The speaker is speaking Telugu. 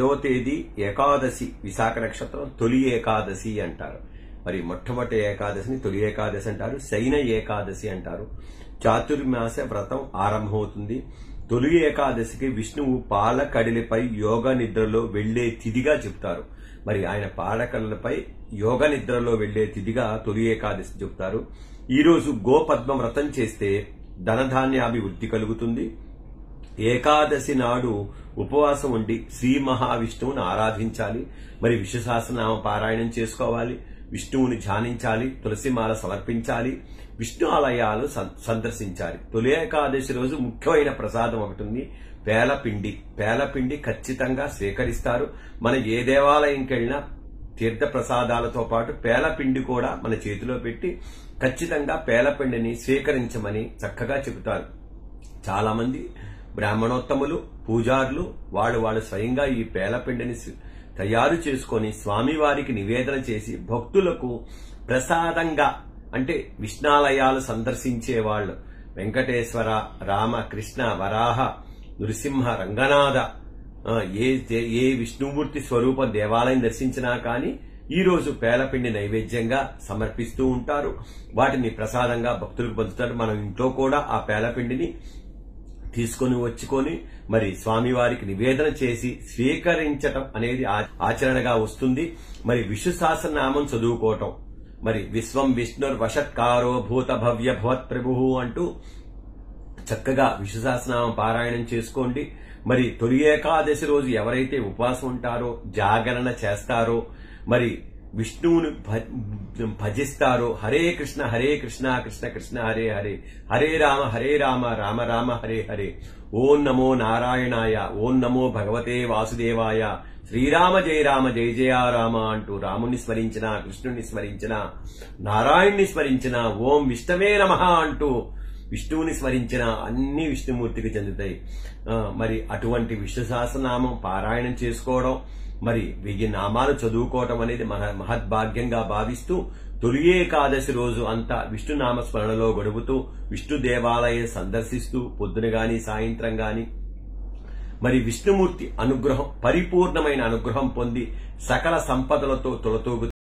పదో తేదీ ఏకాదశి విశాఖ నక్షత్రం తొలి ఏకాదశి అంటారు మరి మొట్టమొదటి ఏకాదశిని తొలి ఏకాదశి అంటారు శైన ఏకాదశి అంటారు చాతుర్మాస వ్రతం ఆరంభమవుతుంది తొలి ఏకాదశికి విష్ణువు పాలకడిలపై యోగ నిద్రలో వెళ్లే తిథిగా చెప్తారు మరి ఆయన పాలకడలపై యోగ నిద్రలో వెళ్లే తిథిగా తొలి ఏకాదశి చెప్తారు ఈ రోజు గోపద్మ వ్రతం చేస్తే ధనధాన్యాభివృద్ధి కలుగుతుంది ఏకాదశి నాడు ఉపవాసం ఉండి శ్రీ మహావిష్ణువుని ఆరాధించాలి మరి విశ్వసహస్రనామ పారాయణం చేసుకోవాలి విష్ణువుని ధ్యానించాలి తులసిమాల సమర్పించాలి విష్ణు ఆలయాలు సం- సందర్శించాలి తొలి ఏకాదశి రోజు ముఖ్యమైన ప్రసాదం ఒకటి ఉంది పేలపిండి పేలపిండి ఖచ్చితంగా స్వీకరిస్తారు మన ఏ దేవాలయంకి వెళ్ళినా తీర్థ ప్రసాదాలతో పాటు పేలపిండి కూడా మన చేతిలో పెట్టి ఖచ్చితంగా పేలపిండిని స్వీకరించమని చక్కగా చెబుతారు చాలా మంది బ్రాహ్మణోత్తములు పూజారులు వాళ్ళు వాళ్ళు స్వయంగా ఈ పేలపిండిని సి- తయారు చేసుకొని స్వామివారికి నివేదన చేసి భక్తులకు ప్రసాదంగా అంటే విష్ణాలయాలు సందర్శించే వాళ్ళు వెంకటేశ్వర రామ కృష్ణ వరాహ నృసింహ రంగనాథ ఆ, ఏ ఏ- ఏ విష్ణుమూర్తి స్వరూప దేవాలయం దర్శించినా కానీ ఈ రోజు పేలపిండి నైవేద్యంగా సమర్పిస్తూ ఉంటారు వాటిని ప్రసాదంగా భక్తులకు పంచుతారు మనం ఇంట్లో కూడా ఆ పేలపిండిని తీసుకొని వచ్చుకొని మరి స్వామివారికి నివేదన చేసి స్వీకరించటం అనేది ఆ- ఆచరణగా వస్తుంది మరి విష్ణు సహస్రనామం చదువుకోవటం మరి విశ్వం విష్ణుర్ వషత్కారో భూత భవ్య భవత్ ప్రభు అంటూ చక్కగా విష్ణు సహస్రనామం పారాయణం చేసుకోండి మరి తొలి ఏకాదశి రోజు ఎవరైతే ఉపవాసం ఉంటారో జాగరణ చేస్తారో మరి విష్ణువుని భ- భజిస్తారో హరే కృష్ణ హరే కృష్ణ కృష్ణ కృష్ణ హరే హరే హరే రామ హరే రామ రామ రామ హరే హరే ఓం నమో నారాయణాయ ఓం నమో భగవతే వాసుదేవాయ శ్రీరామ జయ రామ జయ జయ రామ అంటూ రాముని స్మరించిన కృష్ణుని స్మరించిన నారాయణ్ణి స్మరించిన ఓం విష్ణవే నమ అంటూ విష్ణువుని స్మరించిన అన్ని విష్ణుమూర్తికి చెందుతాయి ఆ, మరి అటువంటి విష్ణు సహస్రనామం పారాయణం చేసుకోవడం మరి వెయ్యి నామాలు చదువుకోవటం అనేది మన మహద్భాగ్యంగా భావిస్తూ తొలి ఏకాదశి రోజు అంతా విష్ణునామ స్మరణలో గడుపుతూ విష్ణు దేవాలయం సందర్శిస్తూ పొద్దున గాని సాయంత్రం గాని మరి విష్ణుమూర్తి అనుగ్రహం పరిపూర్ణమైన అనుగ్రహం పొంది సకల సంపదలతో తొలతూగు